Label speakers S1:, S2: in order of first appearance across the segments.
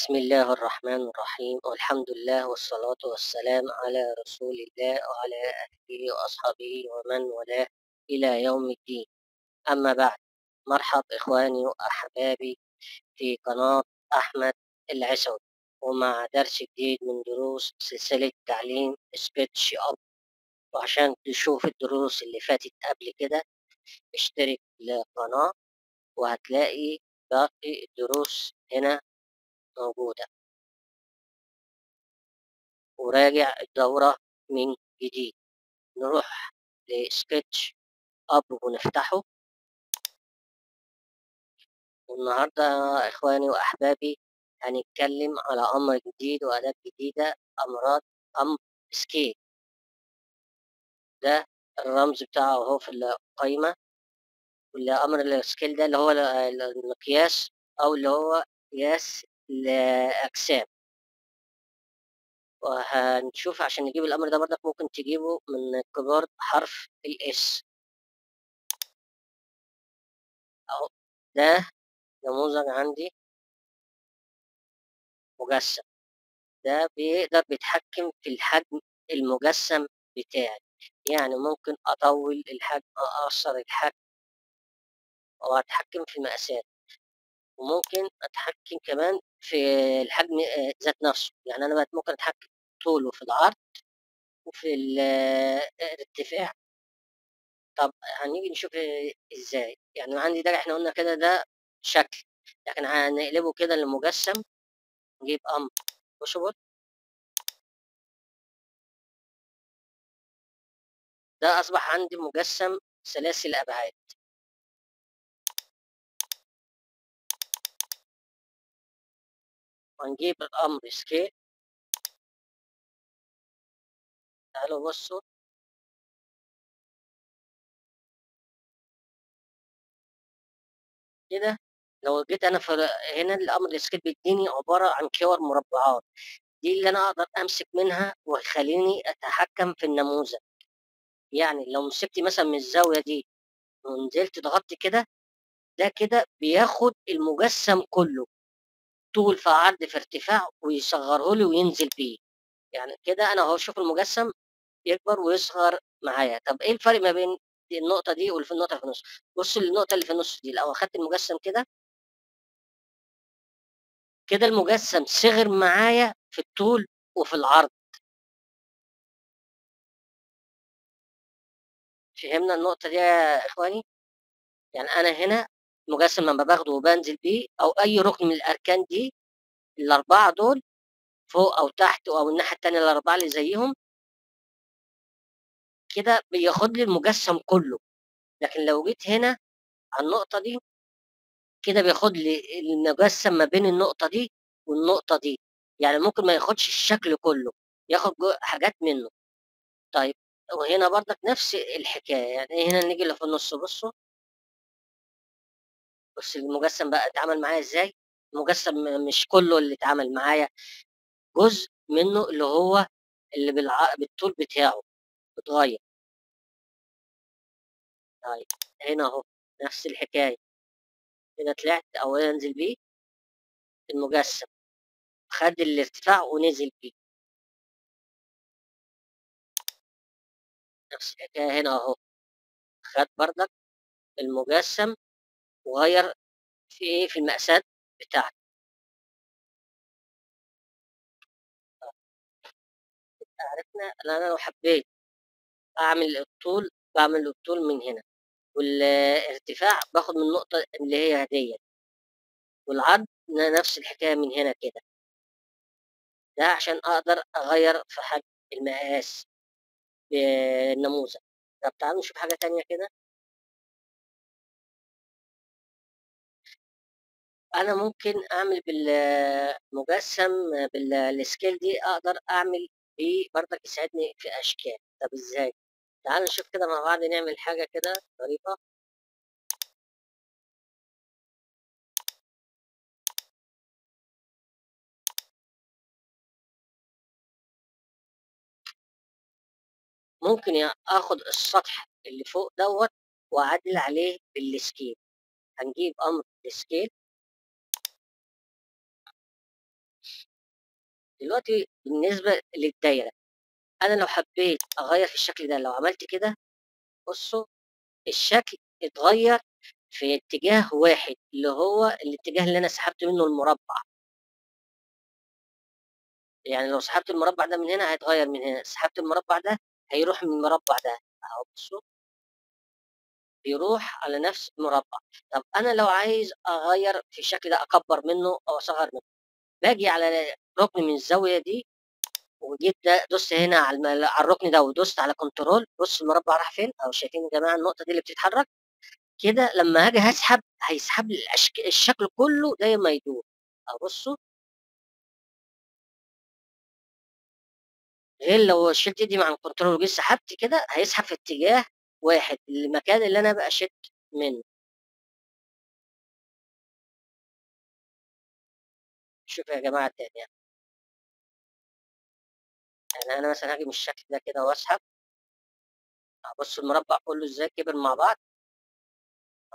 S1: بسم الله الرحمن الرحيم والحمد لله والصلاة والسلام على رسول الله وعلى آله وأصحابه ومن والاه إلى يوم الدين أما بعد مرحب إخواني وأحبابي في قناة أحمد العسوي ومع درس جديد من دروس سلسلة تعليم سكتش أب وعشان تشوف الدروس اللي فاتت قبل كده اشترك القناة وهتلاقي باقي الدروس هنا موجودة وراجع الدورة من جديد نروح لسكتش أب ونفتحه والنهاردة يا إخواني وأحبابي هنتكلم على أمر جديد وأداة جديدة أمراض أمر سكيل ده الرمز بتاعه اهو في القايمة والأمر السكيل ده اللي هو المقياس أو اللي هو قياس الأجسام وهنشوف عشان نجيب الأمر ده برضك ممكن تجيبه من كبار حرف الاس أهو ده نموذج عندي مجسم ده بيقدر بيتحكم في الحجم المجسم بتاعي يعني ممكن أطول الحجم أقصر الحجم وأتحكم في المقاسات وممكن أتحكم كمان في الحجم آه، ذات نفسه يعني أنا بقت ممكن أتحكم طوله في العرض وفي ال- آه، الارتفاع طب هنيجي نشوف ازاي يعني عندي ده احنا قلنا كده ده شكل لكن هنقلبه كده لمجسم نجيب امر بوشبل ده اصبح عندي مجسم ثلاثي الابعاد وهنجيب الامر سكيل تعالوا بصوا كده لو جيت انا في هنا الامر السكيل بيديني عباره عن كور مربعات دي اللي انا اقدر امسك منها ويخليني اتحكم في النموذج يعني لو مسكت مثلا من الزاويه دي ونزلت ضغطت كده ده كده بياخد المجسم كله طول في عرض في ارتفاع ويصغره لي وينزل بيه يعني كده انا اهو شوف المجسم يكبر ويصغر معايا طب ايه الفرق ما بين النقطة دي واللي في النقطة اللي في النص بص النقطة اللي في النص دي لو اخدت المجسم كده كده المجسم صغر معايا في الطول وفي العرض فهمنا النقطة دي يا اخواني يعني انا هنا مجسم لما باخده وبنزل بيه او اي ركن من الاركان دي الاربعة دول فوق او تحت او الناحية التانية الاربعة اللي زيهم كده بياخد لي المجسم كله لكن لو جيت هنا على النقطة دي كده بياخد لي المجسم ما بين النقطة دي والنقطة دي يعني ممكن ما ياخدش الشكل كله ياخد جو- حاجات منه طيب وهنا برضك نفس الحكاية يعني هنا نيجي اللي في النص بصوا بص المجسم بقى اتعامل معايا ازاي المجسم مش كله اللي اتعامل معايا جزء منه اللي هو اللي بالع... بالطول بتاعه اتغير طيب هنا اهو نفس الحكاية هنا طلعت او انزل بيه المجسم خد الارتفاع ونزل بيه نفس الحكاية هنا اهو خد بردك المجسم وغير في ايه في المقاسات بتاعته عرفنا ان انا لو حبيت اعمل الطول بعمل الطول من هنا والارتفاع باخد من النقطة اللي هي هدية والعرض نفس الحكاية من هنا كده ده عشان اقدر اغير في حجم المقاس بالنموذج طب تعالوا نشوف حاجة تانية كده انا ممكن اعمل بالمجسم بالسكيل دي اقدر اعمل بيه برضك يساعدني في اشكال طب ازاي تعالوا نشوف كده مع بعض نعمل حاجة كده طريقة ممكن يا- اخد السطح اللي فوق دوت واعدل عليه بالسكيل هنجيب امر السكيل دلوقتي بالنسبة للدايرة، أنا لو حبيت أغيّر في الشكل ده لو عملت كده بُصّوا الشكل اتغيّر في اتجاه واحد، اللي هو الاتجاه اللي أنا سحبت منه المربع. يعني لو سحبت المربع ده من هنا هيتغيّر من هنا، سحبت المربع ده هيروح من المربع ده، أهو بُصّوا. بيروح على نفس المربع، طب أنا لو عايز أغيّر في الشكل ده أكبّر منه أو أصغّر منه، باجي على رُكن من الزاوية دي وجيت ده دوست هنا على الم على الرُكن ده ودوست على control بُصّوا المربع راح فين، أهو شايفين يا جماعة النقطة دي اللي بتتحرك؟ كده لمّا هاجي هاسحب هيسحب لي الأشك الشكل كلّه زي ما يدور، أهو بُصّوا. غير لو شِلت إيدي من على الcontrol وجيت سحبت كده هيسحب في اتجاه واحد، المكان اللي أنا بقى شِلت منه. شوفوا يا جماعة تاني يعني. يعني أنا مثلًا هاجي من الشكل ده كده وأسحب. أهو بُصّوا المربع كلّه إزاي كبر مع بعض. آه.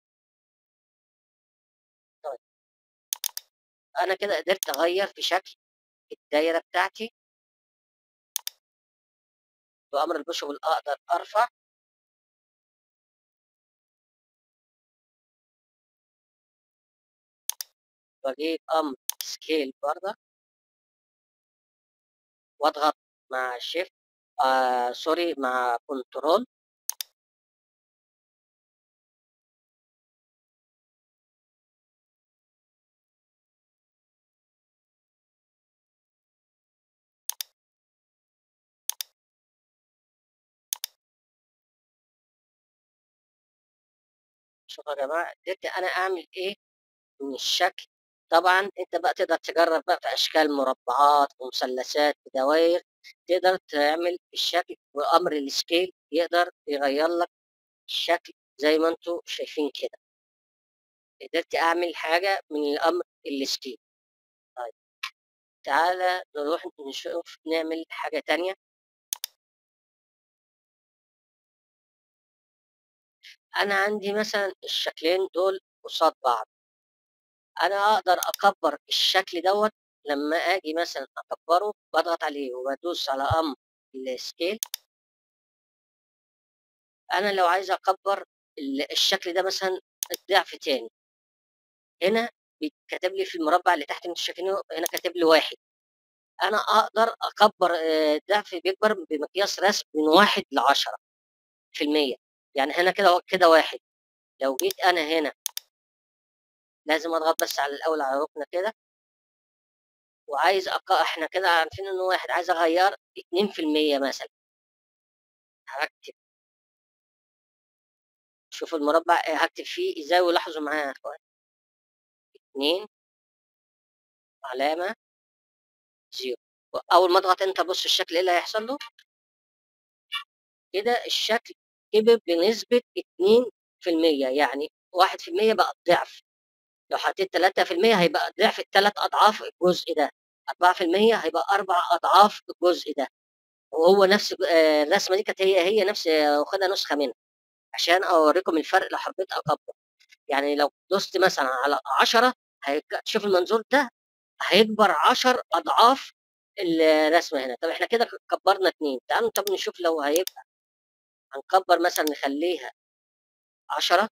S1: طيب. أنا كده قدرت أغيّر في شكل الدايرة بتاعتي. بأمر الpush pull أقدر أرفع. وأجيب أمر scale برضه. واضغط مع shift آآ sorry مع control. شوفوا يا جماعة قدرت أنا أعمل إيه من الشكل طبعًا أنت بقى تقدر تجرّب بقى في أشكال مربعات ومثلثات ودواير، تقدر تعمل الشكل وأمر الscale يقدر يغيّر لك الشكل زي ما أنتم شايفين كده. قدرت أعمل حاجة من الأمر الscale. طيب. تعالَ نروح نشوف نعمل حاجة تانية. أنا عندي مثلًا الشكلين دول قصاد بعض. أنا أقدر أكبّر الشكل دوّة لمّا آجي مثلًا أكبّره باضغط عليه وبادوس على أمر الscale. أنا لو عايز أكبّر ال الشكل ده مثلًا الضعف تاني. هنا بي كاتب لي في المربع اللي تحت اللي أنتم شايفينه هنا كاتب لي 1 أنا أقدر أكبّر آآ الضعف بيكبر بمقياس رسم من 1 ل10 في المِيّة يعني هنا كده كده 1 لو جيت أنا هنا لازم أضغط بس على الأول على رُكنة كده. وعايز أق إحنا كده عارفين إنه 1 عايز أغيّر 2% مثلًا. هاكتب شوفوا المربع آآ هاكتب فيه إزاي ولاحظوا معايا يا أخوان. 2 علامة 0 وأول ما أضغط enter بُص الشكل إيه اللي هيحصل له؟ كده الشكل كبر بنسبة 2% يعني 1% بقى الضعف. لو حطيت 3% هيبقى ضعف 3 أضعاف الجزء ده، 4% هيبقى 4 أضعاف الجزء ده. وهو نفس آآ الرسمة دي كانت هي، هي نفس واخدها نسخة منها، عشان أورّيكم الفرق لو حبيت أكبّر. يعني لو دوست مثلًا على 10 هيك شوف المنظور ده هيكبر 10 أضعاف الرسمة هنا. طب إحنا كده ك كبّرنا 2 تعالوا طب نشوف لو هيبقى هنكبّر مثلًا نخلّيها 10.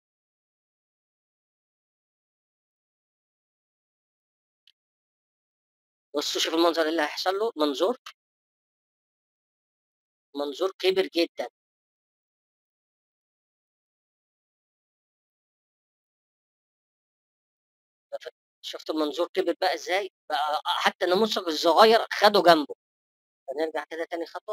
S1: بُصّوا شوفوا المنظر إيه اللي هيحصل له، منظور. منظور كبر جدًا. شُفتوا المنظور كبر بقى إزاي؟ بقى حتى النموذج الصغير خده جنبه. هنرجع كده تاني خطوة.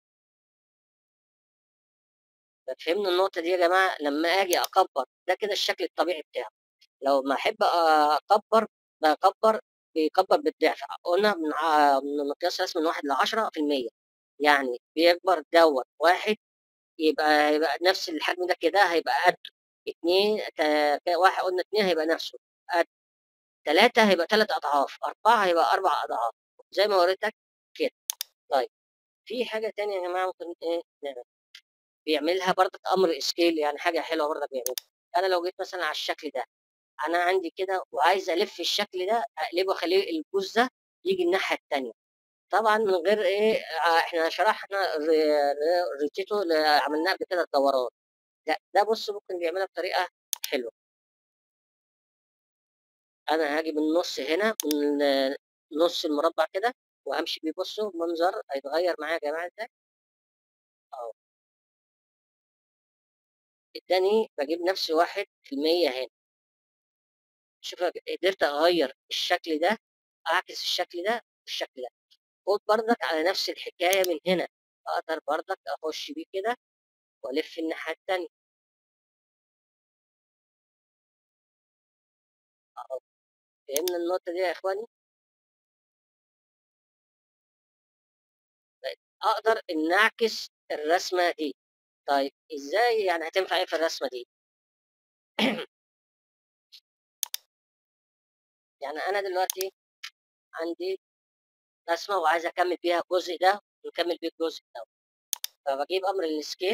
S1: فهمنا النقطة دي يا جماعة؟ لمّا آجي أكبّر ده كده الشكل الطبيعي بتاعه. لو أمّا أحب أكبّر باكبّر بيكبّر بالضعف. قُلنا من ع من مقياس رسم من 1 ل10% يعني بيكبر دوّة 1 يبقى يبقى نفس الحجم ده كده هيبقى قدّه. 2 ت ك واحد قُلنا 2 هيبقى نفسه قد 3 هيبقى 3 أضعاف، 4 هيبقى 4 أضعاف، زي ما وريتك كده. طيب في حاجة تانية يا جماعة ممكن إيه نعملها. بيعملها برضك أمر scale يعني حاجة حلوة برضك بيعملها. أنا لو جيت مثلًا على الشكل ده، أنا عندي كده وعايز ألِف الشكل ده أقلبه أخلّيه القوس ده يجي الناحية التانية طبعا من غير ايه آه، احنا شرحنا ريتيتو عملناه قبل كده الدوران لا ده بص ممكن يعملها بطريقة حلوة انا هاجي من النص هنا من نص المربع كده وامشي بيه بصوا المنظر هيتغير معايا يا جماعه ازاي اهو اداني بجيب نفسي واحد في المية هنا شوف قدرت اغير الشكل ده اعكس الشكل ده بالشكل ده خد بردك على نفس الحكايه من هنا اقدر بردك اخش بيه كده والف الناحيه التانية اهو فهمنا النقطه دي يا اخواني اقدر ان اعكس الرسمه دي طيب ازاي يعني هتنفع ايه في الرسمه دي يعني انا دلوقتي عندي رسمه وعايز اكمل بيها الجزء ده ونكمل بيه الجزء ده فبجيب امر السكيل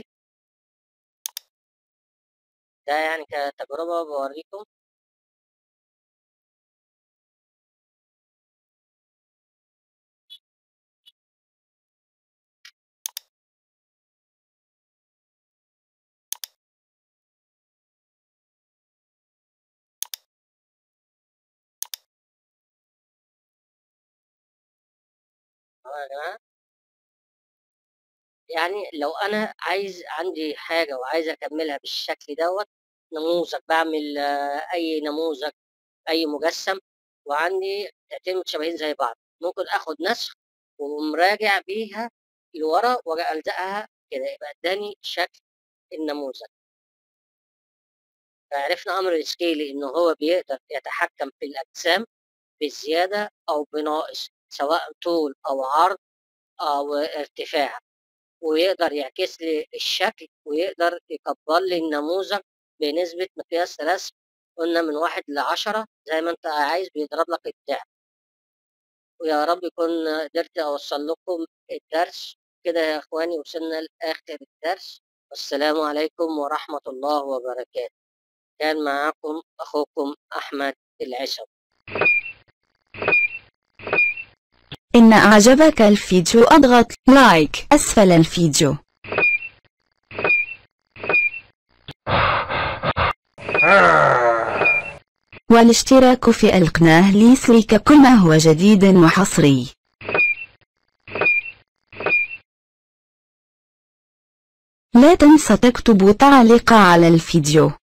S1: ده يعني كتجربه بوريكم يا جماعه يعني لو انا عايز عندي حاجه وعايز اكملها بالشكل دوت نموذج بعمل اي نموذج اي مجسم وعندي تأتين متشابهين زي بعض ممكن اخد نسخ ومراجع بيها لورا والزقها كده يبقى اداني شكل النموذج فعرفنا امر السكيلي انه هو بيقدر يتحكم في الاجسام بزياده او بناقص سواء طول او عرض او ارتفاع ويقدر يعكس لي الشكل ويقدر يكبر لي النموذج بنسبة مقياس رسم قلنا من واحد لعشرة زي ما انت عايز بيضرب لك الضعف ويا رب يكون قدرت اوصل لكم الدرس كده يا اخواني وصلنا لاخر الدرس والسلام عليكم ورحمة الله وبركاته كان معكم اخوكم احمد العشب
S2: إن أعجبك الفيديو اضغط لايك أسفل الفيديو والاشتراك في القناة ليصلك كل ما هو جديد وحصري لا تنسى تكتب تعليق على الفيديو